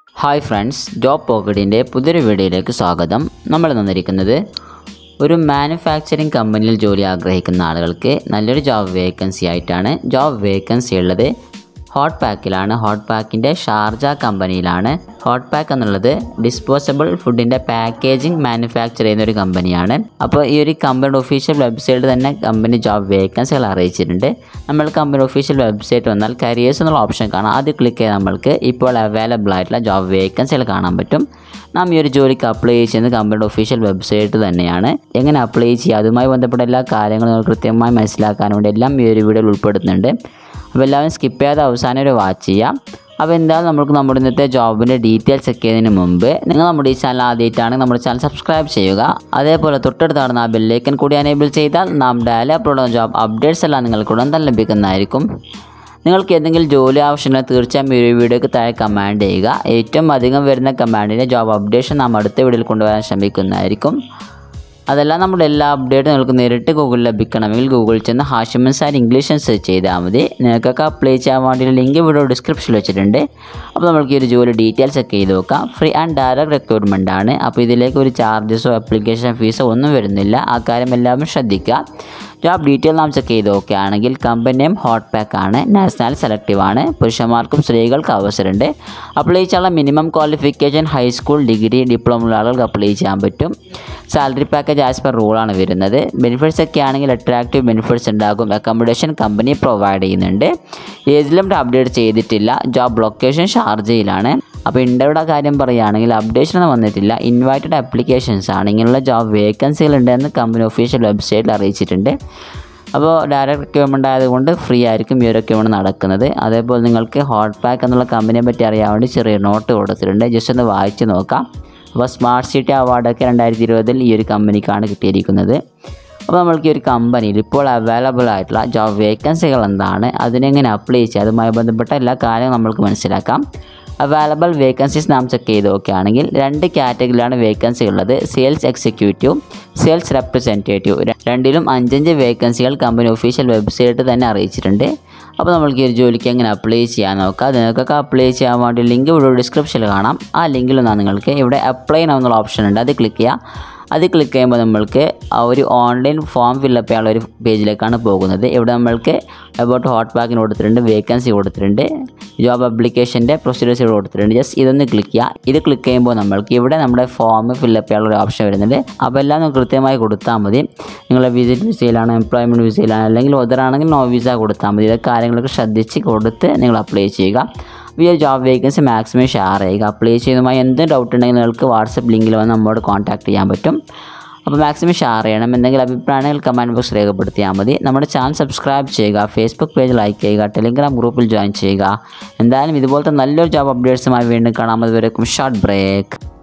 hi friends job പോക്കറ്റിൻ്റെ പുതിയൊരു വീഡിയോയിലേക്ക് സ്വാഗതം നമ്മൾ തന്നിരിക്കുന്നത് ഒരു മാനുഫാക്ചറിങ് കമ്പനിയിൽ ജോലി ആഗ്രഹിക്കുന്ന ആളുകൾക്ക് നല്ലൊരു ജോബ് വേക്കൻസി ആയിട്ടാണ് ജോബ് വേക്കൻസി ഉള്ളത് ഹോട്ട് പാക്കിലാണ് ഹോട്ട് പാക്കിൻ്റെ ഷാർജ കമ്പനിയിലാണ് ഹോട്ട് പാക്ക് എന്നുള്ളത് ഡിസ്പോസബിൾ ഫുഡിൻ്റെ പാക്കേജിംഗ് മാനുഫാക്ചർ ചെയ്യുന്ന ഒരു കമ്പനിയാണ് അപ്പോൾ ഈ ഒരു കമ്പനിയുടെ ഒഫീഷ്യൽ വെബ്സൈറ്റിൽ തന്നെ കമ്പനി ജോബ് വേക്കൻസികൾ അറിയിച്ചിട്ടുണ്ട് നമ്മൾ കമ്പനി ഒഫീഷ്യൽ വെബ്സൈറ്റ് വന്നാൽ കരിയേഴ്സ് എന്നുള്ള ഓപ്ഷൻ കാണാം അത് ക്ലിക്ക് ചെയ്ത് നമ്മൾക്ക് ഇപ്പോൾ അവൈലബിൾ ആയിട്ടുള്ള ജോബ് വേക്കൻസികൾ കാണാൻ പറ്റും നാം ഈ ഒരു ജോലിക്ക് അപ്ലൈ ചെയ്യുന്നത് കമ്പനിയുടെ ഒഫീഷ്യൽ വെബ്സൈറ്റ് തന്നെയാണ് എങ്ങനെ അപ്ലൈ ചെയ്യുക അതുമായി ബന്ധപ്പെട്ട എല്ലാ കാര്യങ്ങളും നിങ്ങൾ കൃത്യമായി മനസ്സിലാക്കാൻ വേണ്ടി എല്ലാം ഈ ഒരു വീഡിയോയിൽ ഉൾപ്പെടുത്തുന്നുണ്ട് അപ്പോൾ എല്ലാവരും സ്കിപ്പ് ചെയ്യാതെ അവസാനം ഒരു വാച്ച് ചെയ്യാം അപ്പോൾ എന്തായാലും നമുക്ക് നമ്മുടെ ഇന്നത്തെ ജോബിൻ്റെ ഡീറ്റെയിൽസ് ഒക്കെ ചെയ്യുന്നതിന് മുമ്പ് നിങ്ങൾ നമ്മുടെ ഈ ചാനൽ ആദ്യമായിട്ടാണ് നമ്മുടെ ചാനൽ സബ്സ്ക്രൈബ് ചെയ്യുക അതേപോലെ തൊട്ടടുത്ത് നടന്ന ആ ബെല്ലേക്കൻ കൂടി അനേബിൾ ചെയ്താൽ നാം ഡയലി അപ്ലോഡ് ചെയ്യുന്ന ജോബ് അപ്ഡേറ്റ്സ് എല്ലാം നിങ്ങൾക്ക് ഉടൻ തന്നെ ലഭിക്കുന്നതായിരിക്കും നിങ്ങൾക്ക് എന്തെങ്കിലും ജോലി ആവശ്യമുണ്ടെങ്കിൽ തീർച്ചയായും ഈ ഒരു വീഡിയോക്ക് താഴെ കമാൻഡ് ചെയ്യുക ഏറ്റവും അധികം വരുന്ന കമാൻഡിൻ്റെ ജോബ് അപ്ഡേഷൻ നാം അടുത്ത വീഡിയോയിൽ കൊണ്ടുവരാൻ ശ്രമിക്കുന്നതായിരിക്കും അതെല്ലാം നമ്മുടെ എല്ലാ അപ്ഡേറ്റും നിങ്ങൾക്ക് നേരിട്ട് ഗൂഗിളിൽ ലഭിക്കണമെങ്കിൽ ഗൂഗിളിൽ ചെന്ന് ഹാഷിമൻ സാർ ഇംഗ്ലീഷ് സെർച്ച് ചെയ്താൽ മതി നിങ്ങൾക്കൊക്കെ അപ്ലൈ ചെയ്യാൻ വേണ്ടി ലിങ്ക് വീഡിയോ ഡിസ്ക്രിപ്ഷനിൽ വെച്ചിട്ടുണ്ട് അപ്പോൾ നമുക്ക് ഈ ഒരു ജോലി ഡീറ്റെയിൽസ് ഒക്കെ ചെയ്ത് നോക്കാം ഫ്രീ ആൻഡ് ഡയറക്റ്റ് റിക്രൂട്ട്മെൻ്റ് ആണ് അപ്പോൾ ഇതിലേക്ക് ഒരു ചാർജസോ അപ്ലിക്കേഷൻ ഫീസോ ഒന്നും വരുന്നില്ല ആ കാര്യം എല്ലാവരും ശ്രദ്ധിക്കുക ജോബ് ഡീറ്റെയിൽ നാം ചെക്ക് ചെയ്ത് നോക്കുകയാണെങ്കിൽ കമ്പനി നെയിം ഹോട്ട് പാക്ക് ആണ് നാഷണൽ സെലക്റ്റീവ് ആണ് പുരുഷന്മാർക്കും സ്ത്രീകൾക്ക് അവസരമുണ്ട് അപ്ലൈ ചെയ്യാനുള്ള minimum qualification high school degree diploma ഉള്ള ആളുകൾക്ക് അപ്ലൈ ചെയ്യാൻ പറ്റും സാലറി പാക്കേജ് ആസ് പെർ റൂളാണ് വരുന്നത് ബെനിഫിറ്റ്സ് ഒക്കെ ആണെങ്കിൽ അട്രാക്റ്റീവ് ബെനിഫിറ്റ്സ് ഉണ്ടാകും അക്കോമഡേഷൻ കമ്പനി പ്രൊവൈഡ് ചെയ്യുന്നുണ്ട് ഏജ് ലിമിറ്റ് അപ്ഡേറ്റ് ചെയ്തിട്ടില്ല ജോബ് ലൊക്കേഷൻ ഷാർജയിലാണ് അപ്പോൾ ഇൻ്റർവ്യൂടെ കാര്യം പറയുകയാണെങ്കിൽ അപ്ഡേഷൻ ഒന്നും വന്നിട്ടില്ല ഇൻവൈറ്റഡ് ആപ്ലിക്കേഷൻസ് ആണ് ഇങ്ങനെയുള്ള ജോബ് വേക്കൻസികൾ ഉണ്ടെന്ന് കമ്പനി ഒഫീഷ്യൽ വെബ്സൈറ്റിൽ അറിയിച്ചിട്ടുണ്ട് അപ്പോൾ ഡയറക്റ്റ് റിക്വയർമെൻ്റ് ആയതുകൊണ്ട് ഫ്രീ ആയിരിക്കും ഈ ഒരു റിക്വയർമെൻറ്റ് നടക്കുന്നത് അതേപോലെ നിങ്ങൾക്ക് ഹോട്ട് പാക്ക് എന്നുള്ള കമ്പനിയെ പറ്റി അറിയാൻ വേണ്ടി ചെറിയ നോട്ട് കൊടുത്തിട്ടുണ്ട് ജസ്റ്റ് ഒന്ന് വായിച്ച് നോക്കാം അപ്പോൾ സ്മാർട്ട് സിറ്റി അവാർഡൊക്കെ രണ്ടായിരത്തി ഇരുപതിൽ ഈ ഒരു കമ്പനിക്കാണ് കിട്ടിയിരിക്കുന്നത് അപ്പോൾ നമ്മൾക്ക് ഈ ഒരു കമ്പനിയിൽ ഇപ്പോൾ അവൈലബിൾ ആയിട്ടുള്ള ജോബ് വേക്കൻസികൾ എന്താണ് അതിനെങ്ങനെ അപ്ലൈ ചെയ്യുക അതുമായി ബന്ധപ്പെട്ട എല്ലാ കാര്യങ്ങളും നമ്മൾക്ക് മനസ്സിലാക്കാം അവൈലബിൾ വേക്കൻസീസ് നാം ചെക്ക് ചെയ്ത് നോക്കുകയാണെങ്കിൽ രണ്ട് കാറ്റഗറിയിലാണ് വേക്കൻസി ഉള്ളത് സെയിൽസ് എക്സിക്യൂട്ടീവ് സെയിൽസ് റെപ്രസെൻറ്റേറ്റീവ് രണ്ടിലും അഞ്ചഞ്ച് വേക്കൻസികൾ കമ്പനി ഒഫീഷ്യൽ വെബ്സൈറ്റ് തന്നെ അറിയിച്ചിട്ടുണ്ട് അപ്പോൾ നമ്മൾക്ക് ഈ ഒരു ജോലിക്ക് എങ്ങനെ അപ്ലൈ ചെയ്യാൻ നോക്കാം നിങ്ങൾക്കൊക്കെ അപ്ലൈ ചെയ്യാൻ വേണ്ടി ലിങ്ക് ഇവിടെ ഡിസ്ക്രിപ്ഷനിൽ കാണാം ആ ലിങ്കിൽ നിന്നാൽ നിങ്ങൾക്ക് ഇവിടെ അപ്ലൈ എന്നുള്ള ഓപ്ഷൻ ഉണ്ട് അത് ക്ലിക്ക് ചെയ്യുക അത് ക്ലിക്ക് ചെയ്യുമ്പോൾ നമ്മൾക്ക് ആ ഒരു ഓൺലൈൻ ഫോം ഫില്ലപ്പ് ചെയ്യാനുള്ള ഒരു പേജിലേക്കാണ് പോകുന്നത് ഇവിടെ നമ്മൾക്ക് അബൌട്ട് ഹോട്ട് പാക്കിന് കൊടുത്തിട്ടുണ്ട് വേക്കൻസി കൊടുത്തിട്ടുണ്ട് ജോബ് അപ്ലിക്കേഷൻ്റെ പ്രൊസീജിയേഴ്സ് ഇവിടെ കൊടുത്തിട്ടുണ്ട് ജസ്റ്റ് ഇതൊന്ന് ക്ലിക്ക് ചെയ്യുക ഇത് ക്ലിക്ക് ചെയ്യുമ്പോൾ നമ്മൾക്ക് ഇവിടെ നമ്മുടെ ഫോം ഫില്ലപ്പ് ചെയ്യാനുള്ള ഒരു ഓപ്ഷൻ വരുന്നുണ്ട് അപ്പോൾ എല്ലാം നമുക്ക് കൃത്യമായി കൊടുത്താൽ മതി നിങ്ങളെ വിസിറ്റ് വിസയിലാണ് എംപ്ലോയ്മെൻറ്റ് വിസയിലാണ് അല്ലെങ്കിൽ ഒതറാണെങ്കിൽ നോ വിസ കൊടുത്താൽ മതി ഇതൊക്കെ കാര്യങ്ങളൊക്കെ ശ്രദ്ധിച്ച് കൊടുത്ത് നിങ്ങൾ അപ്ലൈ ചെയ്യുക ഈ ഒരു ജോബ് വേക്കൻസി മാക്സിമം ഷെയർ ചെയ്യുക അപ്ലൈ ചെയ്യുന്നതുമായി എന്ത് ഡൗട്ട് ഉണ്ടെങ്കിൽ നിങ്ങൾക്ക് വാട്സപ്പ് ലിങ്കിൽ വന്ന് നമ്മോട് കോൺടാക്ട് ചെയ്യാൻ പറ്റും അപ്പോൾ മാക്സിമം ഷെയർ ചെയ്യണം എന്തെങ്കിലും അഭിപ്രായങ്ങൾ കമൻറ്റ് ബോക്സ് രേഖപ്പെടുത്തിയാൽ മതി നമ്മുടെ ചാനൽ സബ്സ്ക്രൈബ് ചെയ്യുക ഫേസ്ബുക്ക് പേജ് ലൈക്ക് ചെയ്യുക ടെലിഗ്രാം ഗ്രൂപ്പിൽ ജോയിൻ ചെയ്യുക എന്തായാലും ഇതുപോലത്തെ നല്ലൊരു ജോബ് അപ്ഡേറ്റ്സുമായി വീണ്ടും കാണാം അതുവരെക്കും ഷോർട്ട് ബ്രേക്ക്